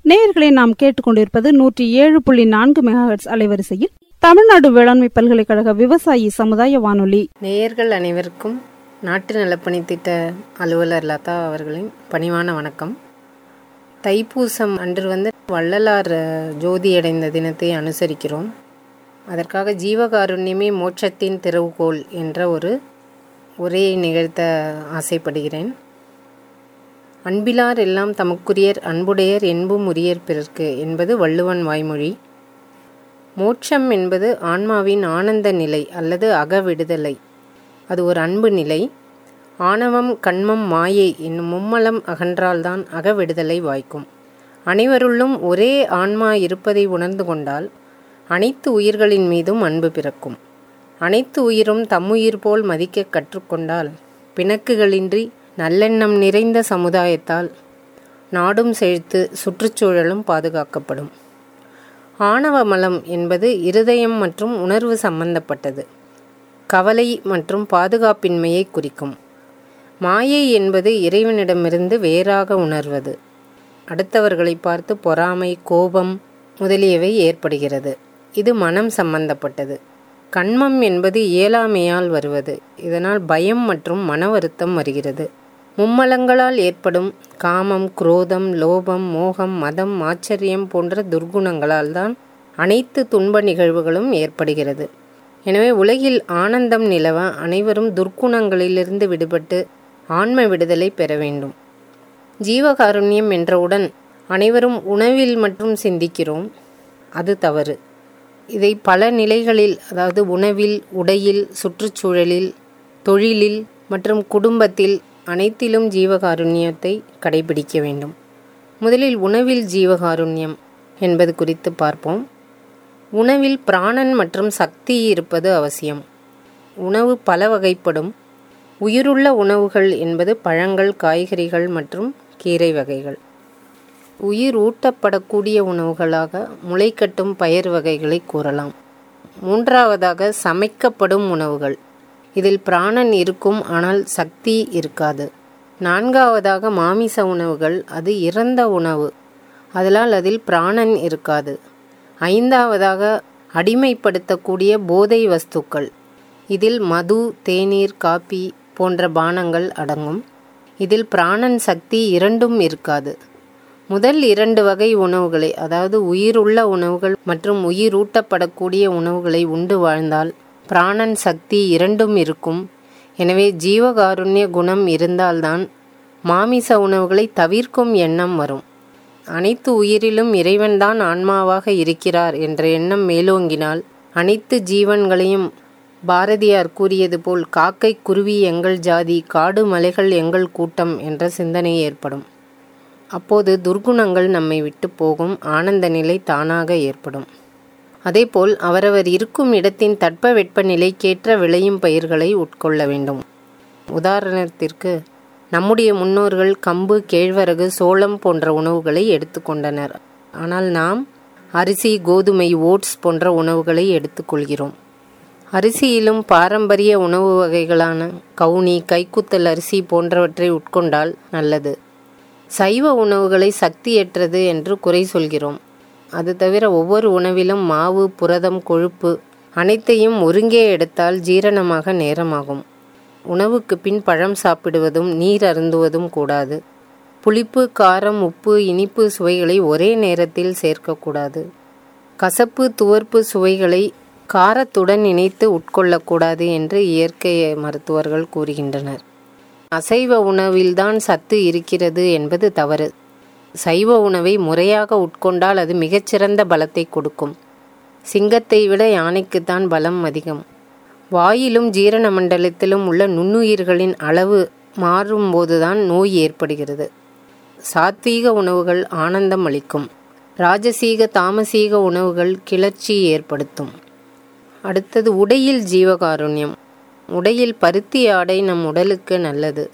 நேயர்களை நாம் கேட்டுக்கொண்டிருப்பது நூற்றி ஏழு புள்ளி நான்கு மெகாஹெட்ஸ் அலைவரிசையில் தமிழ்நாடு வேளாண்மை பல்கலைக்கழக விவசாயி சமுதாய வானொலி நேயர்கள் அனைவருக்கும் நாட்டு நலப்பணி திட்ட அலுவலர் லதா அவர்களின் பணிவான வணக்கம் தைப்பூசம் அன்று வந்து வள்ளலார் அஹ், ஜோதி அடைந்த தினத்தை அனுசரிக்கிறோம் அதற்காக ஜீவகாருண்யமே மோட்சத்தின் திறவுகோல் என்ற ஒரு உரையை நிகழ்த்த ஆசைப்படுகிறேன் அன்பிலார் எல்லாம் தமக்குரியர் அன்புடையர் என்பும் உரியர் பிறர்க்கு என்பது வள்ளுவன் வாய்மொழி மோட்சம் என்பது ஆன்மாவின் ஆனந்த நிலை அல்லது அகவிடுதலை அது ஒரு அன்பு நிலை ஆணவம் கண்மம் மாயை என்னும் மும்மலம் அகன்றால்தான் அகவிடுதலை வாய்க்கும் அனைவருள்ளும் ஒரே ஆன்மா இருப்பதை உணர்ந்து கொண்டால் அனைத்து உயிர்களின் மீதும் அன்பு பிறக்கும் அனைத்து உயிரும் தம்முயிர் போல் மதிக்க கற்றுக்கொண்டால் பிணக்குகளின்றி நல்லெண்ணம் நிறைந்த சமுதாயத்தால் நாடும் செழித்து சுற்றுச்சூழலும் பாதுகாக்கப்படும் ஆணவ மலம் என்பது இருதயம் மற்றும் உணர்வு சம்பந்தப்பட்டது கவலை மற்றும் பாதுகாப்பின்மையை குறிக்கும் மாயை என்பது இறைவனிடமிருந்து வேறாக உணர்வது அடுத்தவர்களை பார்த்து பொறாமை கோபம் முதலியவை ஏற்படுகிறது இது மனம் சம்பந்தப்பட்டது கண்மம் என்பது இயலாமையால் வருவது இதனால் பயம் மற்றும் மன வருத்தம் வருகிறது மும்மலங்களால் ஏற்படும் காமம் குரோதம் லோபம் மோகம் மதம் ஆச்சரியம் போன்ற துர்குணங்களால் தான் அனைத்து துன்ப நிகழ்வுகளும் ஏற்படுகிறது எனவே உலகில் ஆனந்தம் நிலவ அனைவரும் துர்க்குணங்களிலிருந்து விடுபட்டு ஆன்ம விடுதலை பெற வேண்டும் ஜீவகாருண்யம் என்றவுடன் அனைவரும் உணவில் மட்டும் சிந்திக்கிறோம் அது தவறு இதை பல நிலைகளில் அதாவது உணவில் உடையில் சுற்றுச்சூழலில் தொழிலில் மற்றும் குடும்பத்தில் அனைத்திலும் ஜீவகாருண்யத்தை கடைபிடிக்க வேண்டும் முதலில் உணவில் ஜீவகாருண்யம் என்பது குறித்து பார்ப்போம் உணவில் பிராணன் மற்றும் சக்தி இருப்பது அவசியம் உணவு பல வகைப்படும் உயிருள்ள உணவுகள் என்பது பழங்கள் காய்கறிகள் மற்றும் கீரை வகைகள் உயிர் ஊட்டப்படக்கூடிய உணவுகளாக முளைக்கட்டும் பயிர் வகைகளை கூறலாம் மூன்றாவதாக சமைக்கப்படும் உணவுகள் இதில் பிராணன் இருக்கும் ஆனால் சக்தி இருக்காது நான்காவதாக மாமிச உணவுகள் அது இறந்த உணவு அதனால் அதில் பிராணன் இருக்காது ஐந்தாவதாக அடிமைப்படுத்தக்கூடிய போதை வஸ்துக்கள் இதில் மது தேநீர் காப்பி போன்ற பானங்கள் அடங்கும் இதில் பிராணன் சக்தி இரண்டும் இருக்காது முதல் இரண்டு வகை உணவுகளை அதாவது உயிருள்ள உணவுகள் மற்றும் உயிரூட்டப்படக்கூடிய உணவுகளை உண்டு வாழ்ந்தால் பிராணன் சக்தி இரண்டும் இருக்கும் எனவே ஜீவகாருண்ய குணம் இருந்தால்தான் மாமிச உணவுகளை தவிர்க்கும் எண்ணம் வரும் அனைத்து உயிரிலும் இறைவன்தான் ஆன்மாவாக இருக்கிறார் என்ற எண்ணம் மேலோங்கினால் அனைத்து ஜீவன்களையும் பாரதியார் கூறியது போல் காக்கை குருவி எங்கள் ஜாதி காடு மலைகள் எங்கள் கூட்டம் என்ற சிந்தனை ஏற்படும் அப்போது துர்குணங்கள் நம்மை விட்டு போகும் ஆனந்த நிலை தானாக ஏற்படும் அதேபோல் அவரவர் இருக்கும் இடத்தின் தட்ப வெப்பநிலைக்கேற்ற விளையும் பயிர்களை உட்கொள்ள வேண்டும் உதாரணத்திற்கு நம்முடைய முன்னோர்கள் கம்பு கேழ்வரகு சோளம் போன்ற உணவுகளை எடுத்துக்கொண்டனர் ஆனால் நாம் அரிசி கோதுமை ஓட்ஸ் போன்ற உணவுகளை எடுத்துக்கொள்கிறோம் அரிசியிலும் பாரம்பரிய உணவு வகைகளான கவுனி கைக்குத்தல் அரிசி போன்றவற்றை உட்கொண்டால் நல்லது சைவ உணவுகளை சக்தியற்றது என்று குறை சொல்கிறோம் அது தவிர ஒவ்வொரு உணவிலும் மாவு புரதம் கொழுப்பு அனைத்தையும் ஒருங்கே எடுத்தால் ஜீரணமாக நேரமாகும் உணவுக்கு பின் பழம் சாப்பிடுவதும் நீர் அருந்துவதும் கூடாது புளிப்பு காரம் உப்பு இனிப்பு சுவைகளை ஒரே நேரத்தில் சேர்க்கக்கூடாது கசப்பு துவர்ப்பு சுவைகளை காரத்துடன் இணைத்து உட்கொள்ளக்கூடாது என்று இயற்கை மருத்துவர்கள் கூறுகின்றனர் அசைவ உணவில்தான் சத்து இருக்கிறது என்பது தவறு சைவ உணவை முறையாக உட்கொண்டால் அது மிகச்சிறந்த பலத்தை கொடுக்கும் சிங்கத்தை விட யானைக்குத்தான் பலம் அதிகம் வாயிலும் ஜீரண மண்டலத்திலும் உள்ள நுண்ணுயிர்களின் அளவு மாறும்போதுதான் நோய் ஏற்படுகிறது சாத்வீக உணவுகள் ஆனந்தம் அளிக்கும் ராஜசீக தாமசீக உணவுகள் கிளர்ச்சி ஏற்படுத்தும் அடுத்தது உடையில் ஜீவகாருண்யம் உடையில் பருத்தி ஆடை நம் உடலுக்கு நல்லது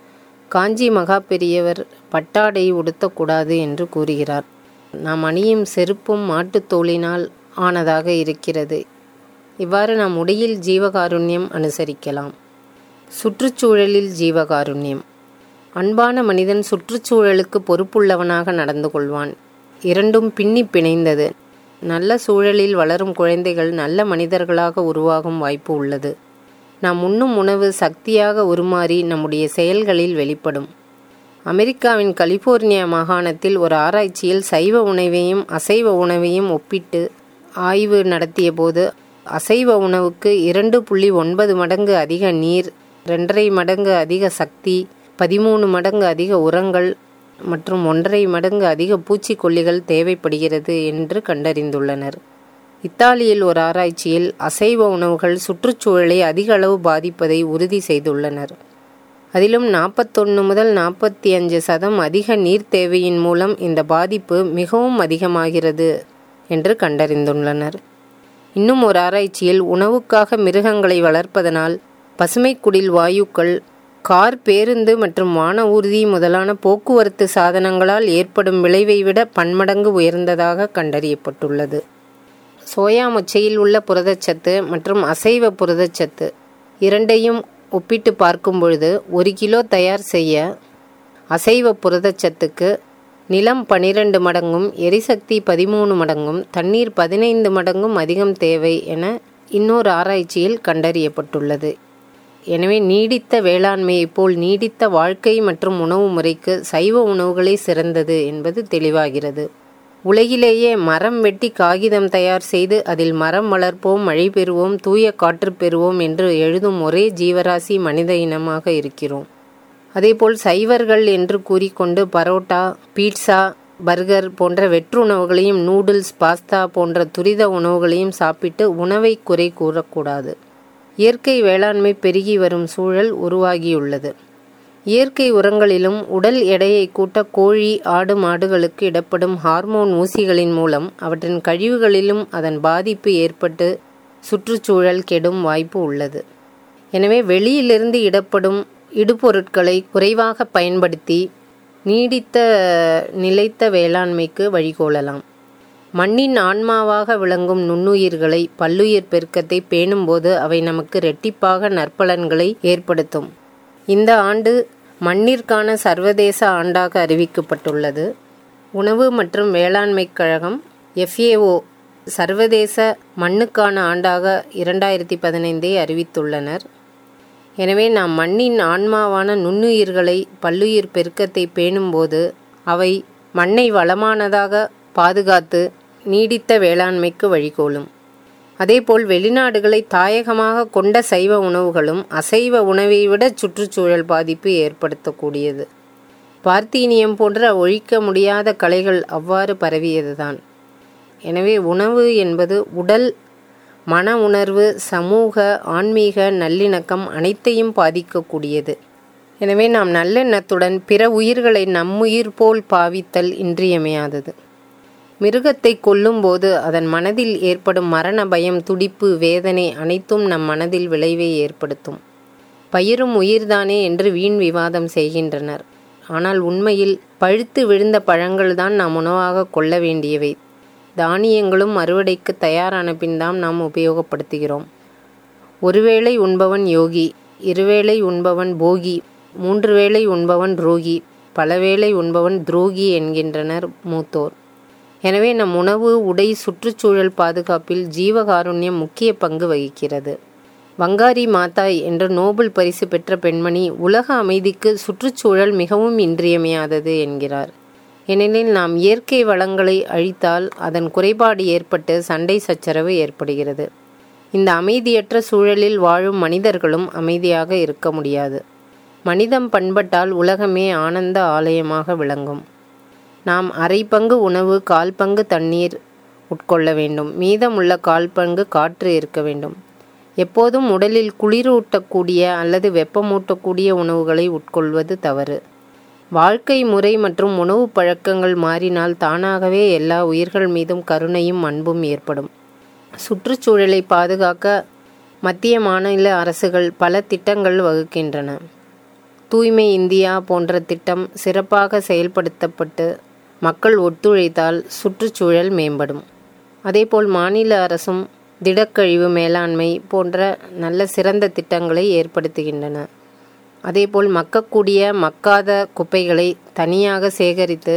காஞ்சி மகா பெரியவர் பட்டாடை உடுத்தக்கூடாது என்று கூறுகிறார் நாம் அணியும் செருப்பும் மாட்டுத் தோலினால் ஆனதாக இருக்கிறது இவ்வாறு நாம் உடையில் ஜீவகாருண்யம் அனுசரிக்கலாம் சுற்றுச்சூழலில் ஜீவகாருண்யம் அன்பான மனிதன் சுற்றுச்சூழலுக்கு பொறுப்புள்ளவனாக நடந்து கொள்வான் இரண்டும் பின்னி பிணைந்தது நல்ல சூழலில் வளரும் குழந்தைகள் நல்ல மனிதர்களாக உருவாகும் வாய்ப்பு உள்ளது நாம் உண்ணும் உணவு சக்தியாக உருமாறி நம்முடைய செயல்களில் வெளிப்படும் அமெரிக்காவின் கலிபோர்னியா மாகாணத்தில் ஒரு ஆராய்ச்சியில் சைவ உணவையும் அசைவ உணவையும் ஒப்பிட்டு ஆய்வு நடத்திய போது அசைவ உணவுக்கு இரண்டு புள்ளி ஒன்பது மடங்கு அதிக நீர் ரெண்டரை மடங்கு அதிக சக்தி பதிமூணு மடங்கு அதிக உரங்கள் மற்றும் ஒன்றரை மடங்கு அதிக பூச்சிக்கொல்லிகள் தேவைப்படுகிறது என்று கண்டறிந்துள்ளனர் இத்தாலியில் ஒரு ஆராய்ச்சியில் அசைவ உணவுகள் சுற்றுச்சூழலை அதிக அளவு பாதிப்பதை உறுதி செய்துள்ளனர் அதிலும் நாற்பத்தொன்று முதல் நாற்பத்தி அஞ்சு சதம் அதிக நீர் தேவையின் மூலம் இந்த பாதிப்பு மிகவும் அதிகமாகிறது என்று கண்டறிந்துள்ளனர் இன்னும் ஒரு ஆராய்ச்சியில் உணவுக்காக மிருகங்களை வளர்ப்பதனால் பசுமை குடில் வாயுக்கள் கார் பேருந்து மற்றும் வான ஊர்தி முதலான போக்குவரத்து சாதனங்களால் ஏற்படும் விளைவை விட பன்மடங்கு உயர்ந்ததாக கண்டறியப்பட்டுள்ளது சோயா மொச்சையில் உள்ள புரதச்சத்து மற்றும் அசைவ புரதச்சத்து இரண்டையும் ஒப்பிட்டு பார்க்கும் பொழுது ஒரு கிலோ தயார் செய்ய அசைவ புரதச்சத்துக்கு நிலம் பனிரெண்டு மடங்கும் எரிசக்தி பதிமூணு மடங்கும் தண்ணீர் பதினைந்து மடங்கும் அதிகம் தேவை என இன்னொரு ஆராய்ச்சியில் கண்டறியப்பட்டுள்ளது எனவே நீடித்த வேளாண்மையைப் போல் நீடித்த வாழ்க்கை மற்றும் உணவு முறைக்கு சைவ உணவுகளே சிறந்தது என்பது தெளிவாகிறது உலகிலேயே மரம் வெட்டி காகிதம் தயார் செய்து அதில் மரம் வளர்ப்போம் மழை பெறுவோம் தூய காற்று பெறுவோம் என்று எழுதும் ஒரே ஜீவராசி மனித இனமாக இருக்கிறோம் அதேபோல் சைவர்கள் என்று கூறிக்கொண்டு பரோட்டா பீட்சா பர்கர் போன்ற வெற்றுணவுகளையும் நூடுல்ஸ் பாஸ்தா போன்ற துரித உணவுகளையும் சாப்பிட்டு உணவை குறை கூறக்கூடாது இயற்கை வேளாண்மை பெருகி வரும் சூழல் உருவாகியுள்ளது இயற்கை உரங்களிலும் உடல் எடையை கூட்ட கோழி ஆடு மாடுகளுக்கு இடப்படும் ஹார்மோன் ஊசிகளின் மூலம் அவற்றின் கழிவுகளிலும் அதன் பாதிப்பு ஏற்பட்டு சுற்றுச்சூழல் கெடும் வாய்ப்பு உள்ளது எனவே வெளியிலிருந்து இடப்படும் இடுபொருட்களை குறைவாக பயன்படுத்தி நீடித்த நிலைத்த வேளாண்மைக்கு வழிகோலலாம் மண்ணின் ஆன்மாவாக விளங்கும் நுண்ணுயிர்களை பல்லுயிர் பெருக்கத்தை பேணும்போது அவை நமக்கு இரட்டிப்பாக நற்பலன்களை ஏற்படுத்தும் இந்த ஆண்டு மண்ணிற்கான சர்வதேச ஆண்டாக அறிவிக்கப்பட்டுள்ளது உணவு மற்றும் வேளாண்மை கழகம் எஃப்ஏஓ சர்வதேச மண்ணுக்கான ஆண்டாக இரண்டாயிரத்தி பதினைந்தை அறிவித்துள்ளனர் எனவே நாம் மண்ணின் ஆன்மாவான நுண்ணுயிர்களை பல்லுயிர் பெருக்கத்தை பேணும்போது அவை மண்ணை வளமானதாக பாதுகாத்து நீடித்த வேளாண்மைக்கு வழிகோலும் அதேபோல் வெளிநாடுகளை தாயகமாக கொண்ட சைவ உணவுகளும் அசைவ உணவை விட சுற்றுச்சூழல் பாதிப்பு ஏற்படுத்தக்கூடியது பார்த்தீனியம் போன்ற ஒழிக்க முடியாத கலைகள் அவ்வாறு பரவியதுதான் எனவே உணவு என்பது உடல் மன உணர்வு சமூக ஆன்மீக நல்லிணக்கம் அனைத்தையும் பாதிக்கக்கூடியது எனவே நாம் நல்லெண்ணத்துடன் பிற உயிர்களை நம்முயிர் போல் பாவித்தல் இன்றியமையாதது மிருகத்தை கொல்லும்போது அதன் மனதில் ஏற்படும் மரண பயம் துடிப்பு வேதனை அனைத்தும் நம் மனதில் விளைவை ஏற்படுத்தும் பயிரும் உயிர்தானே என்று வீண் விவாதம் செய்கின்றனர் ஆனால் உண்மையில் பழுத்து விழுந்த பழங்கள்தான் நாம் உணவாக கொள்ள வேண்டியவை தானியங்களும் அறுவடைக்கு தயாரான பின்தான் நாம் உபயோகப்படுத்துகிறோம் ஒருவேளை உண்பவன் யோகி இருவேளை உண்பவன் போகி மூன்று வேளை உண்பவன் ரோகி பலவேளை உண்பவன் துரோகி என்கின்றனர் மூத்தோர் எனவே நம் உணவு உடை சுற்றுச்சூழல் பாதுகாப்பில் ஜீவகாருண்யம் முக்கிய பங்கு வகிக்கிறது வங்காரி மாதாய் என்ற நோபல் பரிசு பெற்ற பெண்மணி உலக அமைதிக்கு சுற்றுச்சூழல் மிகவும் இன்றியமையாதது என்கிறார் ஏனெனில் நாம் இயற்கை வளங்களை அழித்தால் அதன் குறைபாடு ஏற்பட்டு சண்டை சச்சரவு ஏற்படுகிறது இந்த அமைதியற்ற சூழலில் வாழும் மனிதர்களும் அமைதியாக இருக்க முடியாது மனிதம் பண்பட்டால் உலகமே ஆனந்த ஆலயமாக விளங்கும் நாம் அரை பங்கு உணவு கால் பங்கு தண்ணீர் உட்கொள்ள வேண்டும் மீதமுள்ள கால் பங்கு காற்று இருக்க வேண்டும் எப்போதும் உடலில் குளிரூட்டக்கூடிய அல்லது வெப்பமூட்டக்கூடிய உணவுகளை உட்கொள்வது தவறு வாழ்க்கை முறை மற்றும் உணவு பழக்கங்கள் மாறினால் தானாகவே எல்லா உயிர்கள் மீதும் கருணையும் அன்பும் ஏற்படும் சுற்றுச்சூழலை பாதுகாக்க மத்திய மாநில அரசுகள் பல திட்டங்கள் வகுக்கின்றன தூய்மை இந்தியா போன்ற திட்டம் சிறப்பாக செயல்படுத்தப்பட்டு மக்கள் ஒத்துழைத்தால் சுற்றுச்சூழல் மேம்படும் அதேபோல் மாநில அரசும் திடக்கழிவு மேலாண்மை போன்ற நல்ல சிறந்த திட்டங்களை ஏற்படுத்துகின்றன அதேபோல் மக்கக்கூடிய மக்காத குப்பைகளை தனியாக சேகரித்து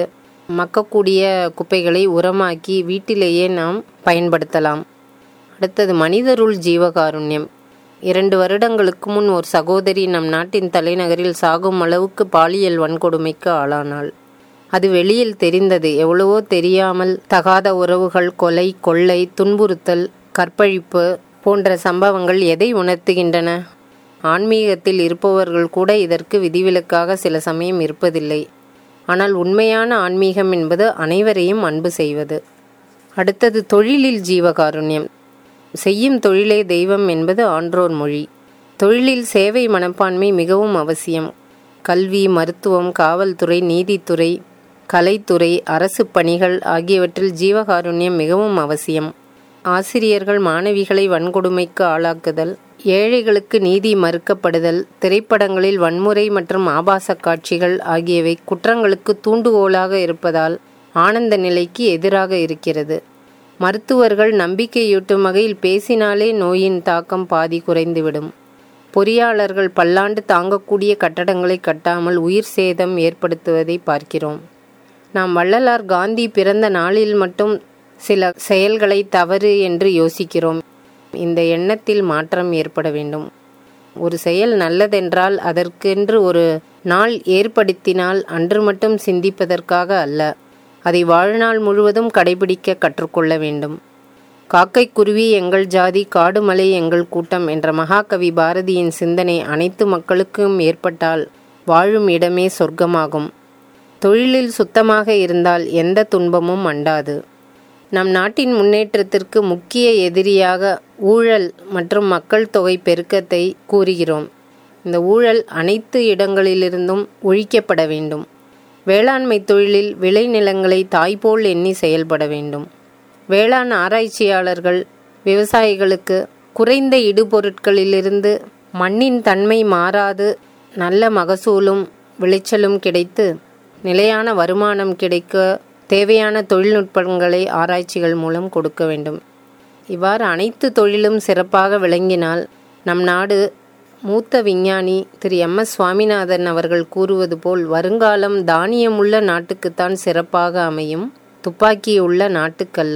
மக்கக்கூடிய குப்பைகளை உரமாக்கி வீட்டிலேயே நாம் பயன்படுத்தலாம் அடுத்தது மனிதருள் ஜீவகாருண்யம் இரண்டு வருடங்களுக்கு முன் ஒரு சகோதரி நம் நாட்டின் தலைநகரில் சாகும் அளவுக்கு பாலியல் வன்கொடுமைக்கு ஆளானாள் அது வெளியில் தெரிந்தது எவ்வளவோ தெரியாமல் தகாத உறவுகள் கொலை கொள்ளை துன்புறுத்தல் கற்பழிப்பு போன்ற சம்பவங்கள் எதை உணர்த்துகின்றன ஆன்மீகத்தில் இருப்பவர்கள் கூட இதற்கு விதிவிலக்காக சில சமயம் இருப்பதில்லை ஆனால் உண்மையான ஆன்மீகம் என்பது அனைவரையும் அன்பு செய்வது அடுத்தது தொழிலில் ஜீவகாருண்யம் செய்யும் தொழிலே தெய்வம் என்பது ஆன்றோர் மொழி தொழிலில் சேவை மனப்பான்மை மிகவும் அவசியம் கல்வி மருத்துவம் காவல்துறை நீதித்துறை கலைத்துறை அரசு பணிகள் ஆகியவற்றில் ஜீவகாருண்யம் மிகவும் அவசியம் ஆசிரியர்கள் மாணவிகளை வன்கொடுமைக்கு ஆளாக்குதல் ஏழைகளுக்கு நீதி மறுக்கப்படுதல் திரைப்படங்களில் வன்முறை மற்றும் ஆபாச காட்சிகள் ஆகியவை குற்றங்களுக்கு தூண்டுகோலாக இருப்பதால் ஆனந்த நிலைக்கு எதிராக இருக்கிறது மருத்துவர்கள் நம்பிக்கையூட்டும் வகையில் பேசினாலே நோயின் தாக்கம் பாதி குறைந்துவிடும் பொறியாளர்கள் பல்லாண்டு தாங்கக்கூடிய கட்டடங்களை கட்டாமல் உயிர் சேதம் ஏற்படுத்துவதை பார்க்கிறோம் நாம் வள்ளலார் காந்தி பிறந்த நாளில் மட்டும் சில செயல்களை தவறு என்று யோசிக்கிறோம் இந்த எண்ணத்தில் மாற்றம் ஏற்பட வேண்டும் ஒரு செயல் நல்லதென்றால் அதற்கென்று ஒரு நாள் ஏற்படுத்தினால் அன்று மட்டும் சிந்திப்பதற்காக அல்ல அதை வாழ்நாள் முழுவதும் கடைபிடிக்க கற்றுக்கொள்ள வேண்டும் காக்கை குருவி எங்கள் ஜாதி காடுமலை எங்கள் கூட்டம் என்ற மகாகவி பாரதியின் சிந்தனை அனைத்து மக்களுக்கும் ஏற்பட்டால் வாழும் இடமே சொர்க்கமாகும் தொழிலில் சுத்தமாக இருந்தால் எந்த துன்பமும் அண்டாது நம் நாட்டின் முன்னேற்றத்திற்கு முக்கிய எதிரியாக ஊழல் மற்றும் மக்கள் தொகை பெருக்கத்தை கூறுகிறோம் இந்த ஊழல் அனைத்து இடங்களிலிருந்தும் ஒழிக்கப்பட வேண்டும் வேளாண்மை தொழிலில் விளைநிலங்களை தாய்போல் எண்ணி செயல்பட வேண்டும் வேளாண் ஆராய்ச்சியாளர்கள் விவசாயிகளுக்கு குறைந்த இடுபொருட்களிலிருந்து மண்ணின் தன்மை மாறாது நல்ல மகசூலும் விளைச்சலும் கிடைத்து நிலையான வருமானம் கிடைக்க தேவையான தொழில்நுட்பங்களை ஆராய்ச்சிகள் மூலம் கொடுக்க வேண்டும் இவ்வாறு அனைத்து தொழிலும் சிறப்பாக விளங்கினால் நம் நாடு மூத்த விஞ்ஞானி திரு எம் எஸ் சுவாமிநாதன் அவர்கள் கூறுவது போல் வருங்காலம் தானியமுள்ள நாட்டுக்குத்தான் சிறப்பாக அமையும் துப்பாக்கி உள்ள நாட்டுக்கல்ல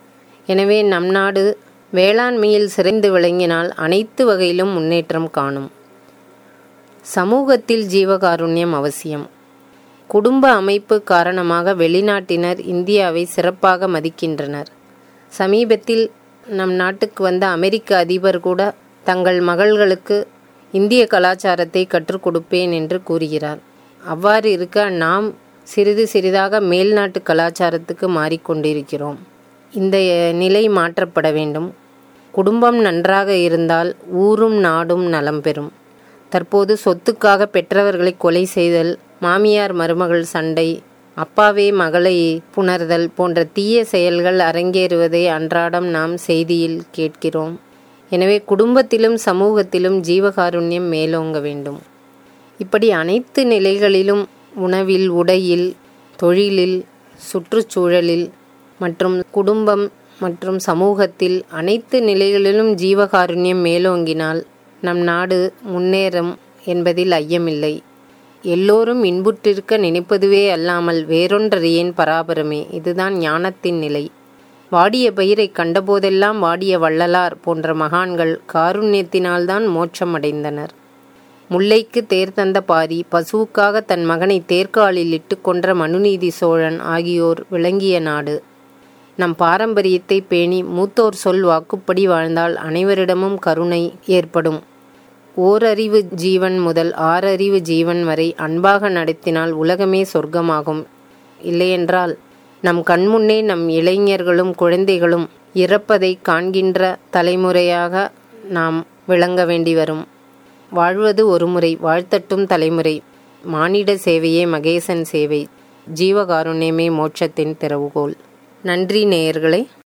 எனவே நம் நாடு வேளாண்மையில் சிறைந்து விளங்கினால் அனைத்து வகையிலும் முன்னேற்றம் காணும் சமூகத்தில் ஜீவகாருண்யம் அவசியம் குடும்ப அமைப்பு காரணமாக வெளிநாட்டினர் இந்தியாவை சிறப்பாக மதிக்கின்றனர் சமீபத்தில் நம் நாட்டுக்கு வந்த அமெரிக்க அதிபர் கூட தங்கள் மகள்களுக்கு இந்திய கலாச்சாரத்தை கற்றுக் கொடுப்பேன் என்று கூறுகிறார் அவ்வாறு இருக்க நாம் சிறிது சிறிதாக மேல்நாட்டு கலாச்சாரத்துக்கு மாறிக்கொண்டிருக்கிறோம் இந்த நிலை மாற்றப்பட வேண்டும் குடும்பம் நன்றாக இருந்தால் ஊரும் நாடும் நலம் பெறும் தற்போது சொத்துக்காக பெற்றவர்களை கொலை செய்தல் மாமியார் மருமகள் சண்டை அப்பாவே மகளை புணர்தல் போன்ற தீய செயல்கள் அரங்கேறுவதை அன்றாடம் நாம் செய்தியில் கேட்கிறோம் எனவே குடும்பத்திலும் சமூகத்திலும் ஜீவகாருண்யம் மேலோங்க வேண்டும் இப்படி அனைத்து நிலைகளிலும் உணவில் உடையில் தொழிலில் சுற்றுச்சூழலில் மற்றும் குடும்பம் மற்றும் சமூகத்தில் அனைத்து நிலைகளிலும் ஜீவகாருண்யம் மேலோங்கினால் நம் நாடு முன்னேறும் என்பதில் ஐயமில்லை எல்லோரும் இன்புற்றிருக்க நினைப்பதுவே அல்லாமல் வேறொன்றறியேன் பராபரமே இதுதான் ஞானத்தின் நிலை வாடிய பயிரை கண்டபோதெல்லாம் வாடிய வள்ளலார் போன்ற மகான்கள் காருண்யத்தினால்தான் மோட்சம் அடைந்தனர் முல்லைக்கு தேர் தந்த பாரி பசுவுக்காக தன் மகனை தேர்காலில் இட்டு கொன்ற மனுநீதி சோழன் ஆகியோர் விளங்கிய நாடு நம் பாரம்பரியத்தை பேணி மூத்தோர் சொல் வாக்குப்படி வாழ்ந்தால் அனைவரிடமும் கருணை ஏற்படும் ஓரறிவு ஜீவன் முதல் ஆறறிவு ஜீவன் வரை அன்பாக நடத்தினால் உலகமே சொர்க்கமாகும் இல்லையென்றால் நம் கண்முன்னே நம் இளைஞர்களும் குழந்தைகளும் இறப்பதை காண்கின்ற தலைமுறையாக நாம் விளங்க வேண்டி வரும் வாழ்வது ஒரு முறை வாழ்த்தட்டும் தலைமுறை மானிட சேவையே மகேசன் சேவை ஜீவகாருண்யமே மோட்சத்தின் திறவுகோல் நன்றி நேயர்களே